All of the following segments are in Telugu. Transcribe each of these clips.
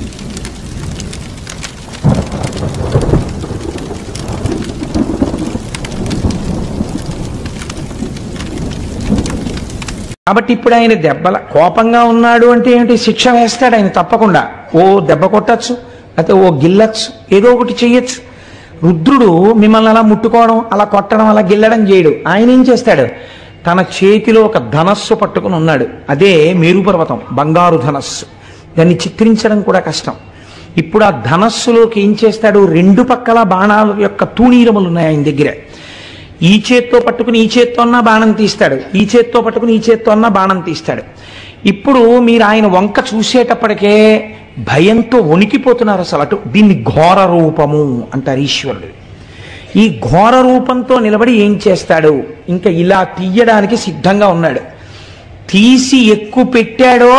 కాబట్టి ఇప్పుడు ఆయన దెబ్బల కోపంగా ఉన్నాడు అంటే ఏంటి శిక్ష వేస్తాడు ఆయన తప్పకుండా ఓ దెబ్బ కొట్టచ్చు లేకపోతే ఓ గిల్లచ్చు ఏదో ఒకటి చెయ్యొచ్చు రుద్రుడు మిమ్మల్ని అలా ముట్టుకోవడం అలా కొట్టడం అలా గిల్లడం చేయడు ఆయన ఏం చేస్తాడు తన చేతిలో ఒక ధనస్సు పట్టుకుని ఉన్నాడు అదే మేరు పర్వతం బంగారు ధనస్సు దాన్ని చిత్రించడం కూడా కష్టం ఇప్పుడు ఆ ధనస్సులోకి ఏం చేస్తాడు రెండు పక్కల బాణాల యొక్క తూణీరములు ఉన్నాయి ఆయన దగ్గర ఈ చేత్తో పట్టుకుని ఈ చేత్తో అన్న బాణం తీస్తాడు ఈ చేత్తో పట్టుకుని ఈ చేత్తో అన్న బాణం తీస్తాడు ఇప్పుడు మీరు ఆయన వంక చూసేటప్పటికే భయంతో వణికిపోతున్నారు అసలు అటు దీన్ని ఘోర రూపము అంటారు ఈశ్వరుడు ఈ ఘోర రూపంతో నిలబడి ఏం చేస్తాడు ఇంకా ఇలా తీయడానికి సిద్ధంగా ఉన్నాడు తీసి ఎక్కువ పెట్టాడో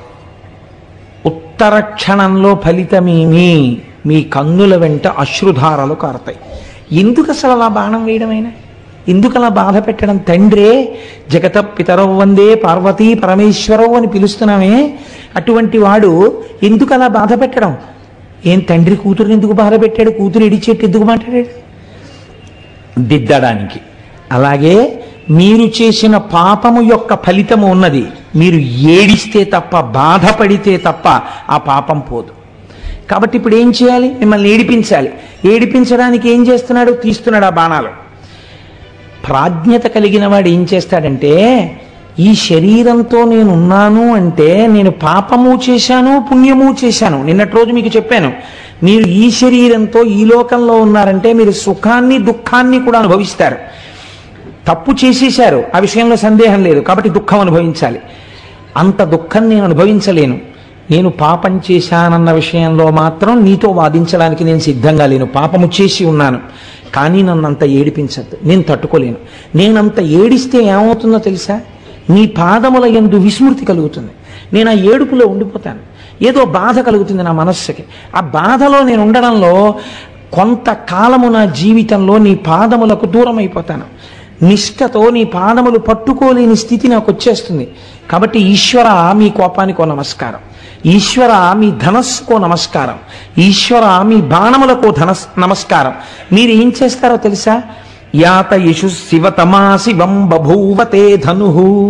ఉత్తర క్షణంలో ఫలితమేమి మీ కన్నుల వెంట అశ్రుధారలు కారతాయి ఎందుకు అసలు అలా బాణం వేయడమైనా ఎందుకు అలా బాధ పెట్టడం తండ్రే జగత పితరవ్ వందే పార్వతీ పరమేశ్వరవు అని పిలుస్తున్నామే అటువంటి వాడు ఎందుకు అలా బాధ పెట్టడం ఏం తండ్రి కూతురుని ఎందుకు బాధ పెట్టాడు కూతురు ఇడిచేట్టు ఎందుకు మాట్లాడాడు దిద్దడానికి అలాగే మీరు చేసిన పాపము యొక్క ఫలితము ఉన్నది మీరు ఏడిస్తే తప్ప బాధపడితే తప్ప ఆ పాపం పోదు కాబట్టి ఇప్పుడు ఏం చేయాలి మిమ్మల్ని ఏడిపించాలి ఏడిపించడానికి ఏం చేస్తున్నాడు తీస్తున్నాడు ఆ బాణాలు ప్రాజ్ఞత కలిగిన వాడు ఏం చేస్తాడంటే ఈ శరీరంతో నేను ఉన్నాను అంటే నేను పాపము చేశాను పుణ్యము చేశాను నిన్నటి రోజు మీకు చెప్పాను మీరు ఈ శరీరంతో ఈ లోకంలో ఉన్నారంటే మీరు సుఖాన్ని దుఃఖాన్ని కూడా అనుభవిస్తారు తప్పు చేసేశారు ఆ విషయంలో సందేహం లేదు కాబట్టి దుఃఖం అనుభవించాలి అంత దుఃఖం నేను అనుభవించలేను నేను పాపం చేశానన్న విషయంలో మాత్రం నీతో వాదించడానికి నేను సిద్ధంగా లేను పాపము చేసి ఉన్నాను కానీ నన్ను అంత ఏడిపించద్దు నేను తట్టుకోలేను నేనంత ఏడిస్తే ఏమవుతుందో తెలుసా నీ పాదముల ఎందు విస్మృతి కలుగుతుంది నేను ఆ ఏడుపులో ఉండిపోతాను ఏదో బాధ కలుగుతుంది నా మనస్సుకి ఆ బాధలో నేను ఉండడంలో కొంతకాలము నా జీవితంలో నీ పాదములకు దూరం అయిపోతాను నిష్ఠతో నీ పాదములు పట్టుకోలేని స్థితి నాకు వచ్చేస్తుంది కాబట్టి ఈశ్వర మీ కోపానికో నమస్కారం ఈశ్వర మీ ధనస్సుకో నమస్కారం ఈశ్వర మీ బాణములకో ధనస్ నమస్కారం మీరు ఏం చేస్తారో తెలుసా యాత యశు శివతమా శివం బభూవతే ధను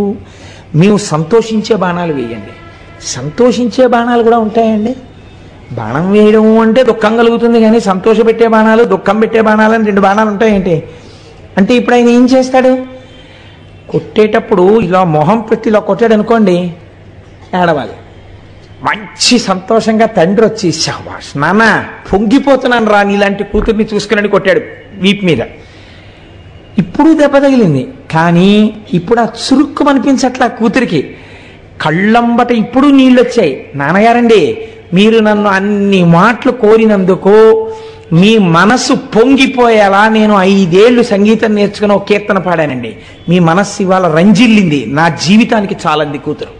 మేము సంతోషించే బాణాలు వేయండి సంతోషించే బాణాలు కూడా ఉంటాయండి బాణం వేయడం అంటే దుఃఖం కలుగుతుంది కానీ సంతోషపెట్టే బాణాలు దుఃఖం పెట్టే బాణాలు అని రెండు బాణాలు ఉంటాయేంటి అంటే ఇప్పుడు ఆయన ఏం చేస్తాడు కొట్టేటప్పుడు ఇలా మొహం పెట్టి ఇలా కొట్టాడు అనుకోండి ఏడవాలి మంచి సంతోషంగా తండ్రి వచ్చి శాబాష్ నాన్న పొంగిపోతున్నాను రా నీలాంటి కూతుర్ని చూసుకుని కొట్టాడు వీపు మీద ఇప్పుడు దెబ్బ తగిలింది కానీ ఇప్పుడు ఆ చురుక్కు అనిపించట్లా కూతురికి కళ్ళంబట ఇప్పుడు నీళ్ళు వచ్చాయి నాన్నగారండి మీరు నన్ను అన్ని మాటలు కోరినందుకు మీ మనసు పొంగిపోయేలా నేను ఐదేళ్లు సంగీతం నేర్చుకుని ఒక కీర్తన పాడానండి మీ మనస్సు ఇవాళ రంజిల్లింది నా జీవితానికి చాలంది కూతురు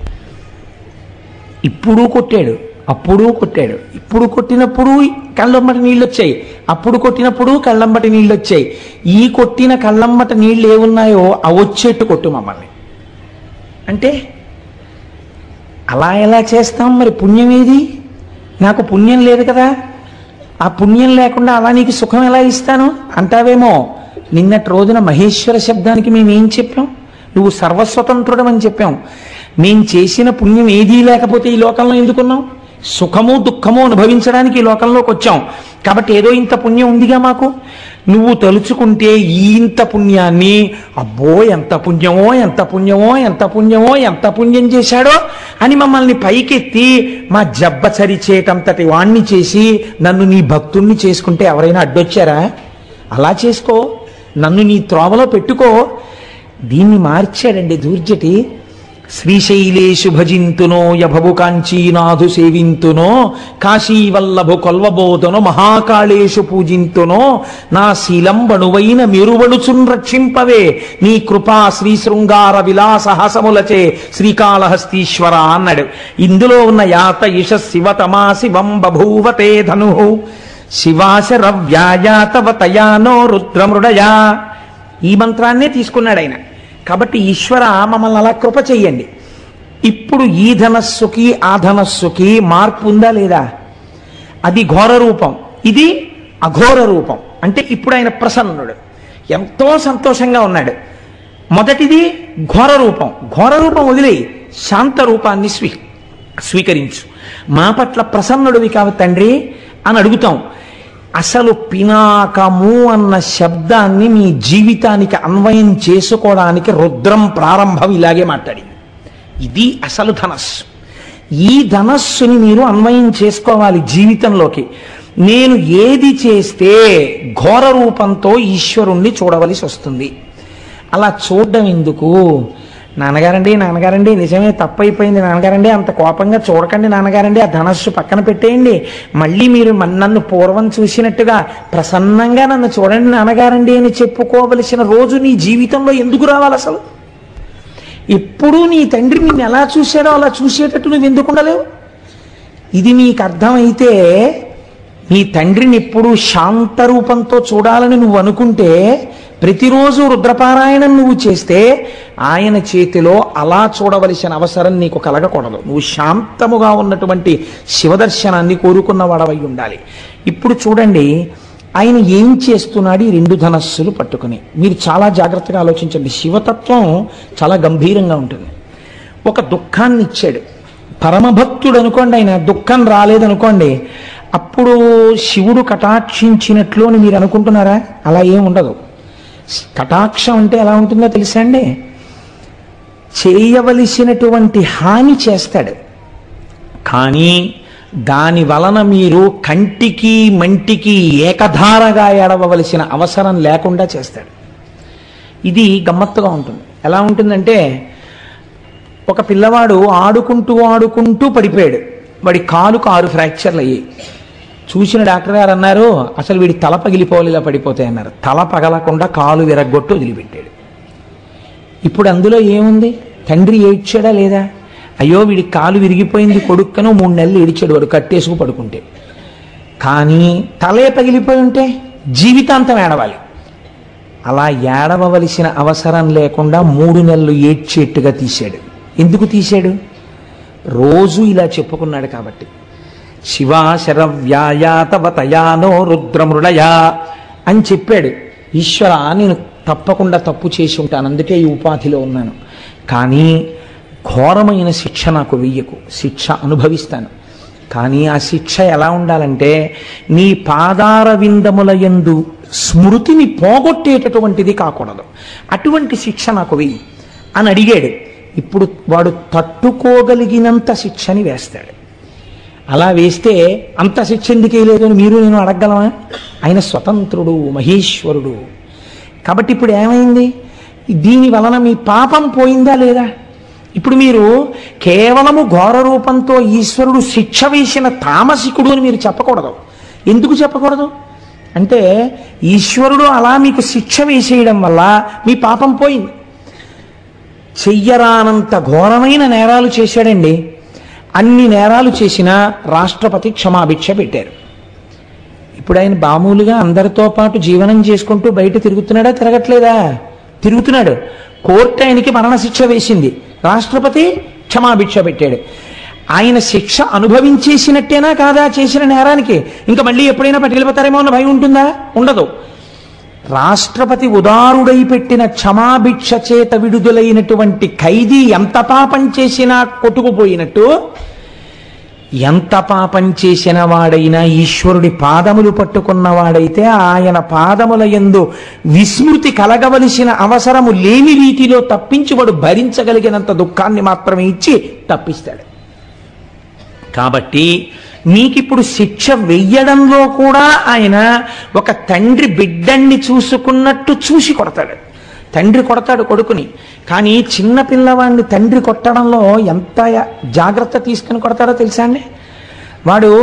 ఇప్పుడు కొట్టాడు అప్పుడు కొట్టాడు ఇప్పుడు కొట్టినప్పుడు కళ్ళమ్మటి నీళ్ళు వచ్చాయి అప్పుడు కొట్టినప్పుడు కళ్ళమ్మటి నీళ్ళు వచ్చాయి ఈ కొట్టిన కళ్ళమ్మట నీళ్ళు ఏమున్నాయో అవి వచ్చేట్టు కొట్టు మమ్మల్ని అంటే అలా ఎలా చేస్తాం మరి పుణ్యం ఏది నాకు పుణ్యం లేదు కదా ఆ పుణ్యం లేకుండా అలా నీకు సుఖం ఎలా ఇస్తాను అంటావేమో నిన్నటి రోజున మహేశ్వర శబ్దానికి మేము ఏం చెప్పాం నువ్వు సర్వస్వతంత్రుడం అని చెప్పాం మేం చేసిన పుణ్యం ఏదీ లేకపోతే ఈ లోకంలో ఎందుకున్నాం సుఖము దుఃఖము అనుభవించడానికి ఈ లోకంలోకి వచ్చాం కాబట్టి ఏదో ఇంత పుణ్యం ఉందిగా మాకు నువ్వు తలుచుకుంటే ఈ ఇంత పుణ్యాన్ని అబ్బో ఎంత పుణ్యమో ఎంత పుణ్యమో ఎంత పుణ్యమో ఎంత పుణ్యం చేశాడో అని మమ్మల్ని పైకెత్తి మా జబ్బ చరిచేటంతటి వాణ్ణి చేసి నన్ను నీ భక్తుణ్ణి చేసుకుంటే ఎవరైనా అడ్డొచ్చారా అలా చేసుకో నన్ను నీ త్రోవలో పెట్టుకో దీన్ని మార్చాడండి దూర్జటి శ్రీశైలేషు భజింతునో యభవు కాంచీనాథు సేవింతునో కాశీవల్లభు కొల్వబోధను మహాకాళేషు పూజింతునో నా శీలంబణువైన మెరువణుచున్ రక్షింపవే నీ కృపా శ్రీ శృంగార విలాస హాసములచే శ్రీకాళహస్తీశ్వర అన్నాడు ఇందులో ఉన్న యాత ఇష శివతమా శివం బభూవతే ధను శివాశరవ్యాయాతవతయానో రుద్రమృడయా ఈ మంత్రాన్నే తీసుకున్నాడు ఆయన కాబట్టి ఈశ్వర మమ్మల్ని అలా కృప చెయ్యండి ఇప్పుడు ఈ ధనస్సుకి ఆ ధనస్సుకి మార్పు ఉందా లేదా అది ఘోర రూపం ఇది అఘోర రూపం అంటే ఇప్పుడు ఆయన ప్రసన్నుడు ఎంతో సంతోషంగా ఉన్నాడు మొదటిది ఘోర రూపం ఘోర రూపం వదిలి శాంత రూపాన్ని స్వీ స్వీకరించు మా పట్ల ప్రసన్నుడివి కావు తండ్రి అని అడుగుతాం అసలు పినాకము అన్న శబ్దాన్ని మీ జీవితానికి అన్వయం చేసుకోవడానికి రుద్రం ప్రారంభం ఇలాగే మాట్లాడింది ఇది అసలు ధనస్సు ఈ ధనస్సుని మీరు అన్వయం చేసుకోవాలి జీవితంలోకి నేను ఏది చేస్తే ఘోర రూపంతో ఈశ్వరుణ్ణి చూడవలసి వస్తుంది అలా చూడడం ఎందుకు నాన్నగారండి నాన్నగారండి నిజమే తప్పైపోయింది నాన్నగారండి అంత కోపంగా చూడకండి నాన్నగారండి ఆ ధనస్సు పక్కన పెట్టేయండి మళ్ళీ మీరు మన- నన్ను పూర్వం చూసినట్టుగా ప్రసన్నంగా నన్ను చూడండి నాన్నగారండి అని చెప్పుకోవలసిన రోజు నీ జీవితంలో ఎందుకు రావాలి అసలు ఎప్పుడూ నీ తండ్రి నిన్ను ఎలా చూశాడో అలా చూసేటట్టు నువ్వు ఎందుకు ఉండలేవు ఇది నీకు అర్థమైతే నీ తండ్రిని ఎప్పుడూ శాంత రూపంతో చూడాలని నువ్వు అనుకుంటే ప్రతిరోజు రుద్రపారాయణం నువ్వు చేస్తే ఆయన చేతిలో అలా చూడవలసిన అవసరం నీకు కలగకూడదు నువ్వు శాంతముగా ఉన్నటువంటి శివదర్శనాన్ని కోరుకున్న వాడవై ఉండాలి ఇప్పుడు చూడండి ఆయన ఏం చేస్తున్నాడు ఈ రెండు ధనస్సులు పట్టుకుని మీరు చాలా జాగ్రత్తగా ఆలోచించండి శివతత్వం చాలా గంభీరంగా ఉంటుంది ఒక దుఃఖాన్ని ఇచ్చాడు పరమభక్తుడు అనుకోండి ఆయన దుఃఖం రాలేదనుకోండి అప్పుడు శివుడు కటాక్షించినట్లు అని మీరు అనుకుంటున్నారా అలా ఏం ఉండదు కటాక్షం అంటే ఎలా ఉంటుందో తెలుసా అండి చేయవలసినటువంటి హాని చేస్తాడు కానీ దాని వలన మీరు కంటికి మంటికి ఏకధారగా ఏడవలసిన అవసరం లేకుండా చేస్తాడు ఇది గమ్మత్తుగా ఉంటుంది ఎలా ఉంటుందంటే ఒక పిల్లవాడు ఆడుకుంటూ ఆడుకుంటూ పడిపోయాడు వాడి కాలుకు ఆరు ఫ్రాక్చర్లు అయ్యాయి చూసిన డాక్టర్ గారు అన్నారు అసలు వీడి తల పగిలిపోవాలి ఇలా పడిపోతాయి అన్నారు తల పగలకుండా కాలు విరగ్గొట్టు వదిలిపెట్టాడు ఇప్పుడు అందులో ఏముంది తండ్రి ఏడ్చాడా లేదా అయ్యో వీడి కాలు విరిగిపోయింది కొడుక్కను మూడు నెలలు ఏడిచాడు వాడు కట్టేసుకు పడుకుంటే కానీ తలే పగిలిపోయి ఉంటే జీవితాంతం ఏడవాలి అలా ఏడవలసిన అవసరం లేకుండా మూడు నెలలు ఏడ్చేట్టుగా తీశాడు ఎందుకు తీశాడు రోజు ఇలా చెప్పుకున్నాడు కాబట్టి శివాశరవ్యాయా తవ తయానో రుద్రమృళయా అని చెప్పాడు ఈశ్వర నేను తప్పకుండా తప్పు చేసి ఉంటాను అందుకే ఈ ఉపాధిలో ఉన్నాను కానీ ఘోరమైన శిక్ష నాకు వెయ్యకు శిక్ష అనుభవిస్తాను కానీ ఆ శిక్ష ఎలా ఉండాలంటే నీ పాదార విందముల యందు స్మృతిని పోగొట్టేటటువంటిది కాకూడదు అటువంటి శిక్ష నాకు వెయ్యి అని అడిగాడు ఇప్పుడు వాడు తట్టుకోగలిగినంత శిక్షని వేస్తాడు అలా వేస్తే అంత శిక్ష ఎందుకు లేదు అని మీరు నేను అడగలమా ఆయన స్వతంత్రుడు మహేశ్వరుడు కాబట్టి ఇప్పుడు ఏమైంది దీని వలన మీ పాపం పోయిందా లేదా ఇప్పుడు మీరు కేవలము ఘోర రూపంతో ఈశ్వరుడు శిక్ష వేసిన తామసికుడు అని మీరు చెప్పకూడదు ఎందుకు చెప్పకూడదు అంటే ఈశ్వరుడు అలా మీకు శిక్ష వేసేయడం వల్ల మీ పాపం పోయింది చెయ్యరానంత ఘోరమైన నేరాలు చేశాడండి అన్ని నేరాలు చేసినా రాష్ట్రపతి క్షమాభిక్ష పెట్టారు ఇప్పుడు ఆయన మామూలుగా అందరితో పాటు జీవనం చేసుకుంటూ బయట తిరుగుతున్నాడా తిరగట్లేదా తిరుగుతున్నాడు కోర్టు ఆయనకి మరణశిక్ష వేసింది రాష్ట్రపతి క్షమాభిక్ష పెట్టాడు ఆయన శిక్ష అనుభవించేసినట్టేనా కాదా చేసిన నేరానికి ఇంకా మళ్ళీ ఎప్పుడైనా పట్టుకెళ్ళిపోతారేమో అన్న భయం ఉంటుందా ఉండదు రాష్ట్రపతి ఉదారుడై పెట్టిన క్షమాభిక్ష చేత విడుదలైనటువంటి ఖైదీ ఎంత పాపం చేసినా కొట్టుకుపోయినట్టు ఎంత పాపం చేసిన వాడైనా ఈశ్వరుడి పాదములు పట్టుకున్నవాడైతే ఆయన పాదముల యందు విస్మృతి కలగవలసిన అవసరము లేని రీతిలో తప్పించి వాడు భరించగలిగినంత దుఃఖాన్ని మాత్రమే ఇచ్చి తప్పిస్తాడు కాబట్టి మీకిప్పుడు శిక్ష వెయ్యడంలో కూడా ఆయన ఒక తండ్రి బిడ్డన్ని చూసుకున్నట్టు చూసి కొడతాడు తండ్రి కొడతాడు కొడుకుని కానీ చిన్న పిల్లవాడిని తండ్రి కొట్టడంలో ఎంత జాగ్రత్త తీసుకుని కొడతాడో తెలుసా అండి వాడు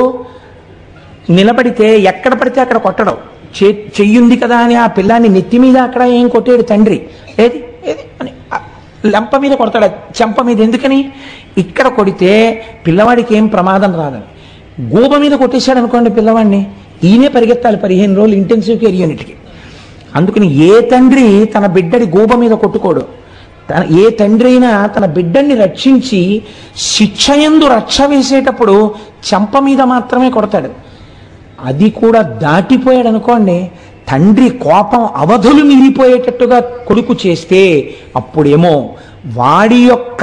నిలబడితే ఎక్కడ పడితే అక్కడ కొట్టడం చే చెయ్యుంది కదా అని ఆ పిల్లాన్ని నెత్తి మీద అక్కడ ఏం కొట్టాడు తండ్రి ఏది ఏది అని ఆ లెంప మీద కొడతాడు ఆ చెంప మీద ఎందుకని ఇక్కడ కొడితే పిల్లవాడికి ఏం ప్రమాదం రాదని గూబ మీద కొట్టేశాడు అనుకోండి పిల్లవాడిని ఈయనే పరిగెత్తాలి పదిహేను రోజులు ఇంటెన్సివ్ కేర్ యూనిట్కి అందుకని ఏ తండ్రి తన బిడ్డడి గూబ మీద కొట్టుకోడు తన ఏ తండ్రి అయినా తన బిడ్డని రక్షించి శిక్షయందు రక్ష వేసేటప్పుడు చెంప మీద మాత్రమే కొడతాడు అది కూడా దాటిపోయాడు అనుకోండి తండ్రి కోపం అవధులు మిగిలిపోయేటట్టుగా కొడుకు చేస్తే అప్పుడేమో వాడి యొక్క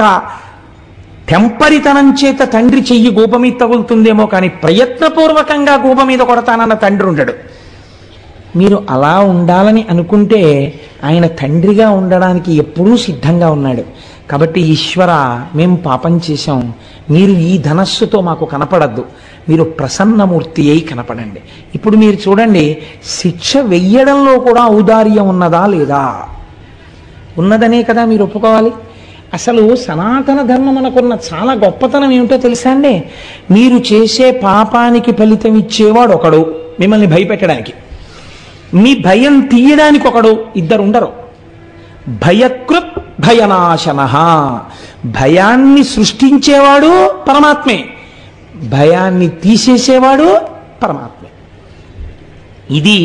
టెంపరితనం చేత తండ్రి చెయ్యి గోప మీద తగులుతుందేమో కానీ ప్రయత్నపూర్వకంగా గోప మీద కొడతానన్న తండ్రి ఉండడు మీరు అలా ఉండాలని అనుకుంటే ఆయన తండ్రిగా ఉండడానికి ఎప్పుడూ సిద్ధంగా ఉన్నాడు కాబట్టి ఈశ్వర మేము పాపం చేశాం మీరు ఈ ధనస్సుతో మాకు కనపడద్దు మీరు ప్రసన్నమూర్తి అయి కనపడండి ఇప్పుడు మీరు చూడండి శిక్ష వెయ్యడంలో కూడా ఔదార్యం ఉన్నదా లేదా ఉన్నదనే కదా మీరు ఒప్పుకోవాలి అసలు సనాతన ధర్మం మనకున్న చాలా గొప్పతనం ఏమిటో తెలుసా అండి మీరు చేసే పాపానికి ఫలితం ఇచ్చేవాడు ఒకడు మిమ్మల్ని భయపెట్టడానికి మీ భయం తీయడానికి ఒకడు ఇద్దరు ఉండరు భయకృత్ భయనాశన భయాన్ని సృష్టించేవాడు పరమాత్మే భయాన్ని తీసేసేవాడు పరమాత్మే ఇది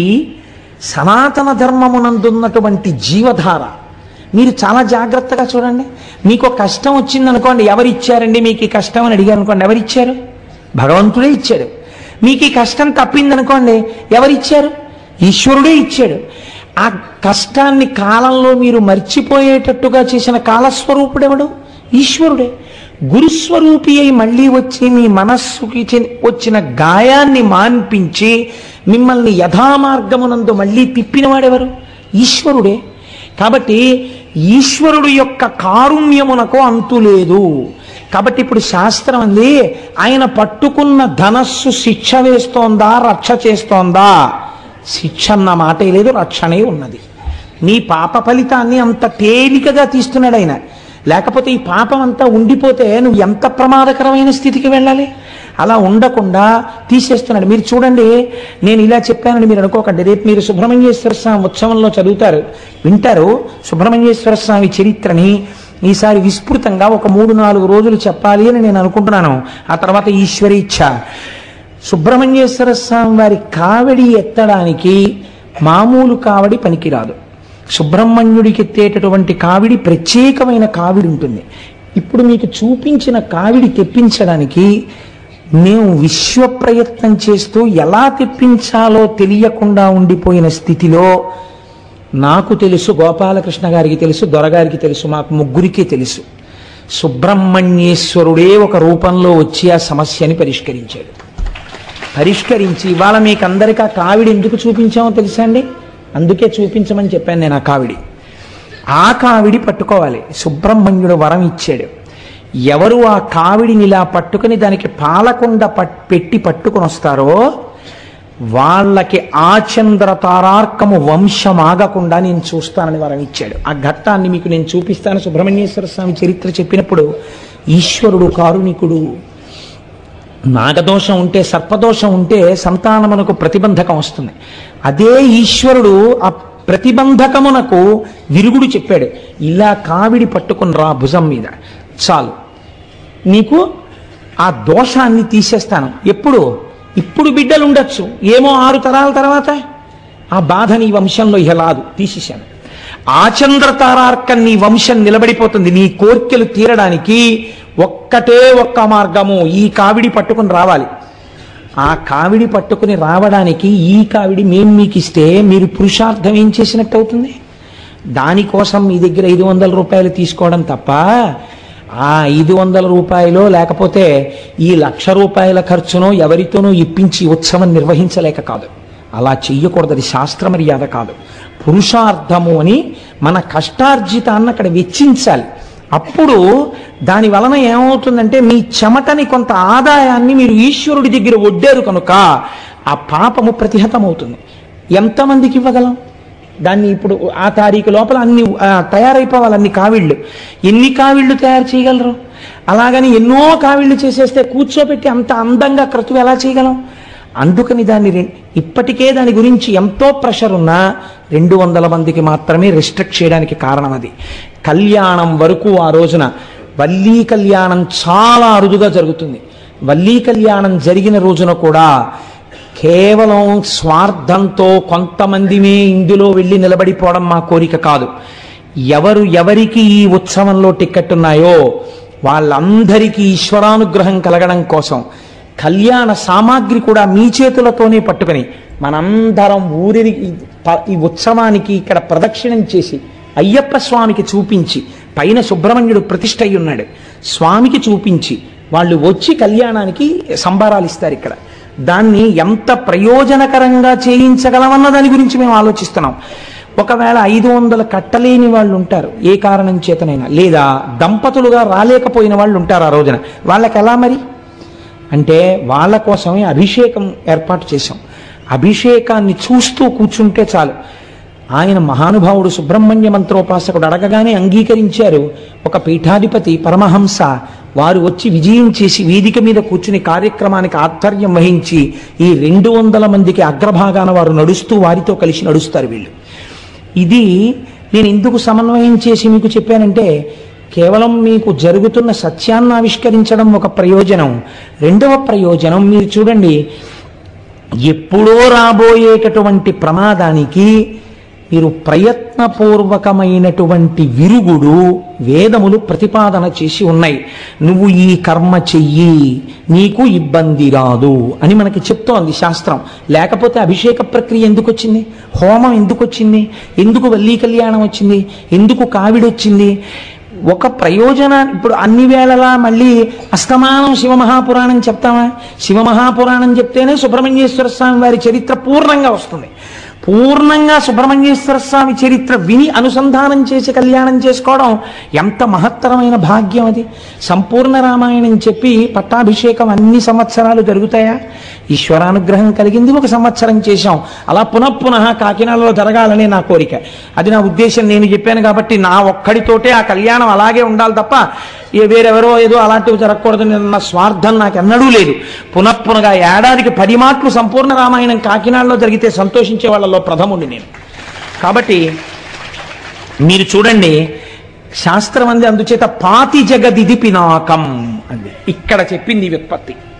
సనాతన ధర్మమునందున్నటువంటి జీవధార మీరు చాలా జాగ్రత్తగా చూడండి మీకు ఒక కష్టం వచ్చిందనుకోండి ఎవరిచ్చారండి మీకు ఈ కష్టం అని అడిగారు అనుకోండి ఎవరిచ్చారు భగవంతుడే ఇచ్చాడు మీకు ఈ కష్టం తప్పిందనుకోండి ఎవరిచ్చారు ఈశ్వరుడే ఇచ్చాడు ఆ కష్టాన్ని కాలంలో మీరు మర్చిపోయేటట్టుగా చేసిన కాలస్వరూపుడెవడు ఈశ్వరుడే గురుస్వరూపి అయి మళ్ళీ వచ్చి మీ మనస్సుకి చి- వచ్చిన గాయాన్ని మాన్పించి మిమ్మల్ని యథామార్గమునందు మళ్ళీ తిప్పినవాడెవరు ఈశ్వరుడే కాబట్టి ఈశ్వరుడు యొక్క కారుణ్యమునకు అంతు లేదు కాబట్టి ఇప్పుడు శాస్త్రం అంది ఆయన పట్టుకున్న ధనస్సు శిక్ష వేస్తోందా రక్ష చేస్తోందా శిక్ష అన్న మాటే లేదు రక్షణే ఉన్నది నీ పాప ఫలితాన్ని అంత తేలికగా తీస్తున్నాడు ఆయన లేకపోతే ఈ పాపం అంతా ఉండిపోతే నువ్వు ఎంత ప్రమాదకరమైన స్థితికి వెళ్ళాలి అలా ఉండకుండా తీసేస్తున్నాడు మీరు చూడండి నేను ఇలా చెప్పానని మీరు అనుకోకండి రేపు మీరు సుబ్రహ్మణ్యేశ్వర స్వామి ఉత్సవంలో చదువుతారు వింటారు సుబ్రహ్మణ్యేశ్వర స్వామి చరిత్రని ఈసారి విస్తృతంగా ఒక మూడు నాలుగు రోజులు చెప్పాలి అని నేను అనుకుంటున్నాను ఆ తర్వాత ఈశ్వరి ఇచ్ఛ సుబ్రహ్మణ్యేశ్వర స్వామి వారి కావడి ఎత్తడానికి మామూలు కావడి పనికిరాదు సుబ్రహ్మణ్యుడికి ఎత్తేటటువంటి కావిడి ప్రత్యేకమైన కావిడి ఉంటుంది ఇప్పుడు మీకు చూపించిన కావిడి తెప్పించడానికి మేము విశ్వ ప్రయత్నం చేస్తూ ఎలా తెప్పించాలో తెలియకుండా ఉండిపోయిన స్థితిలో నాకు తెలుసు గోపాలకృష్ణ గారికి తెలుసు దొరగారికి తెలుసు మాకు ముగ్గురికి తెలుసు సుబ్రహ్మణ్యేశ్వరుడే ఒక రూపంలో వచ్చి ఆ సమస్యని పరిష్కరించాడు పరిష్కరించి ఇవాళ మీకు అందరికీ ఆ కావిడి ఎందుకు చూపించామో తెలుసా అండి అందుకే చూపించమని చెప్పాను నేను ఆ కావిడి ఆ కావిడి పట్టుకోవాలి సుబ్రహ్మణ్యుడు వరం ఇచ్చాడు ఎవరు ఆ కావిడిని ఇలా పట్టుకుని దానికి పాలకుండ పట్ పెట్టి పట్టుకుని వస్తారో వాళ్ళకి ఆచంద్ర తారార్కము వంశం ఆగకుండా నేను చూస్తానని వరం ఇచ్చాడు ఆ ఘట్టాన్ని మీకు నేను చూపిస్తాను సుబ్రహ్మణ్యేశ్వర స్వామి చరిత్ర చెప్పినప్పుడు ఈశ్వరుడు కారుణికుడు నాగదోషం ఉంటే సర్పదోషం ఉంటే సంతానమునకు ప్రతిబంధకం వస్తుంది అదే ఈశ్వరుడు ఆ ప్రతిబంధకమునకు విరుగుడు చెప్పాడు ఇలా కావిడి పట్టుకుని రా భుజం మీద చాలు నీకు ఆ దోషాన్ని తీసేస్తాను ఎప్పుడు ఇప్పుడు బిడ్డలు ఉండొచ్చు ఏమో ఆరు తరాల తర్వాత ఆ బాధ నీ వంశంలో ఇహ లాదు తీసేశాను ఆచంద్ర తారార్కం నీ వంశం నిలబడిపోతుంది నీ కోర్కెలు తీరడానికి ఒక్కటే ఒక్క మార్గము ఈ కావిడి పట్టుకుని రావాలి ఆ కావిడి పట్టుకుని రావడానికి ఈ కావిడి మేము మీకు ఇస్తే మీరు పురుషార్థం ఏం చేసినట్టు అవుతుంది దానికోసం మీ దగ్గర ఐదు వందల రూపాయలు తీసుకోవడం తప్ప ఆ ఐదు వందల రూపాయలు లేకపోతే ఈ లక్ష రూపాయల ఖర్చునో ఎవరితోనో ఇప్పించి ఉత్సవం నిర్వహించలేక కాదు అలా చెయ్యకూడదు అది శాస్త్ర మర్యాద కాదు పురుషార్థము అని మన కష్టార్జితాన్ని అక్కడ వెచ్చించాలి అప్పుడు దాని వలన ఏమవుతుందంటే మీ చెమటని కొంత ఆదాయాన్ని మీరు ఈశ్వరుడి దగ్గర ఒడ్డారు కనుక ఆ పాపము ప్రతిహతమవుతుంది ఎంతమందికి ఇవ్వగలం దాన్ని ఇప్పుడు ఆ తారీఖు లోపల అన్ని ఆ, తయారైపోవాలి అన్ని కావిళ్ళు ఎన్ని కావిళ్ళు తయారు చేయగలరు అలాగని ఎన్నో కావిళ్ళు చేసేస్తే కూర్చోబెట్టి అంత అందంగా క్రతువు ఎలా చేయగలం అందుకని దాన్ని రె- ఇప్పటికే దాని గురించి ఎంతో ప్రెషర్ ఉన్నా రెండు వందల మందికి మాత్రమే రిస్ట్రిక్ట్ చేయడానికి కారణం అది కళ్యాణం వరకు ఆ రోజున వల్లీ కళ్యాణం చాలా అరుదుగా జరుగుతుంది వల్లీ కళ్యాణం జరిగిన రోజున కూడా కేవలం స్వార్థంతో కొంతమందిమే ఇందులో వెళ్ళి నిలబడిపోవడం మా కోరిక కాదు ఎవరు ఎవరికి ఈ ఉత్సవంలో టికెట్ ఉన్నాయో వాళ్ళందరికీ ఈశ్వరానుగ్రహం కలగడం కోసం కళ్యాణ సామాగ్రి కూడా మీ చేతులతోనే పట్టుకొని మనందరం ఊరి ఈ ఉత్సవానికి ఇక్కడ ప్రదక్షిణం చేసి అయ్యప్ప స్వామికి చూపించి పైన సుబ్రహ్మణ్యుడు ప్రతిష్ఠ అయి ఉన్నాడు స్వామికి చూపించి వాళ్ళు వచ్చి కళ్యాణానికి సంబారాలు ఇస్తారు ఇక్కడ దాన్ని ఎంత ప్రయోజనకరంగా చేయించగలమన్న దాని గురించి మేము ఆలోచిస్తున్నాం ఒకవేళ ఐదు వందలు కట్టలేని వాళ్ళు ఉంటారు ఏ కారణం చేతనైనా లేదా దంపతులుగా రాలేకపోయిన వాళ్ళు ఉంటారు ఆ రోజున వాళ్ళకి ఎలా మరి అంటే వాళ్ళ కోసమే అభిషేకం ఏర్పాటు చేశాం అభిషేకాన్ని చూస్తూ కూర్చుంటే చాలు ఆయన మహానుభావుడు సుబ్రహ్మణ్య మంత్రోపాసకుడు అడగగానే అంగీకరించారు ఒక పీఠాధిపతి పరమహంస వారు వచ్చి విజయం చేసి వేదిక మీద కూర్చుని కార్యక్రమానికి ఆధ్వర్యం వహించి ఈ రెండు వందల మందికి అగ్రభాగాన వారు నడుస్తూ వారితో కలిసి నడుస్తారు వీళ్ళు ఇది నేను ఎందుకు సమన్వయం చేసి మీకు చెప్పానంటే కేవలం మీకు జరుగుతున్న సత్యాన్ని ఆవిష్కరించడం ఒక ప్రయోజనం రెండవ ప్రయోజనం మీరు చూడండి ఎప్పుడో రాబోయేటటువంటి ప్రమాదానికి మీరు ప్రయత్నపూర్వకమైనటువంటి విరుగుడు వేదములు ప్రతిపాదన చేసి ఉన్నాయి నువ్వు ఈ కర్మ చెయ్యి నీకు ఇబ్బంది రాదు అని మనకి చెప్తోంది శాస్త్రం లేకపోతే అభిషేక ప్రక్రియ ఎందుకు వచ్చింది హోమం ఎందుకు వచ్చింది ఎందుకు వల్లీ కళ్యాణం వచ్చింది ఎందుకు కావిడొచ్చింది ఒక ప్రయోజన ఇప్పుడు అన్ని వేళలా మళ్ళీ అస్తమానం శివమహాపురాణం చెప్తామా శివమహాపురాణం చెప్తేనే సుబ్రహ్మణ్యేశ్వర స్వామి వారి చరిత్ర పూర్ణంగా వస్తుంది పూర్ణంగా సుబ్రహ్మణ్యేశ్వర స్వామి చరిత్ర విని అనుసంధానం చేసి కళ్యాణం చేసుకోవడం ఎంత మహత్తరమైన భాగ్యం అది సంపూర్ణ రామాయణం చెప్పి పట్టాభిషేకం అన్ని సంవత్సరాలు జరుగుతాయా ఈశ్వరానుగ్రహం కలిగింది ఒక సంవత్సరం చేశాం అలా పునఃపునః కాకినాడలో జరగాలని నా కోరిక అది నా ఉద్దేశం నేను చెప్పాను కాబట్టి నా ఒక్కడితోటే ఆ కళ్యాణం అలాగే ఉండాలి తప్ప ఏ వేరెవరో ఏదో అలాంటివి జరగకూడదని నా స్వార్థం నాకు ఎన్నడూ లేదు పునఃపునగా ఏడాదికి పది మాటలు సంపూర్ణ రామాయణం కాకినాడలో జరిగితే సంతోషించే వాళ్ళలో ప్రథముండి నేను కాబట్టి మీరు చూడండి శాస్త్రం అంది అందుచేత పాతి జగదిది పినాకం అంది ఇక్కడ చెప్పింది ఈ వ్యుత్పత్తి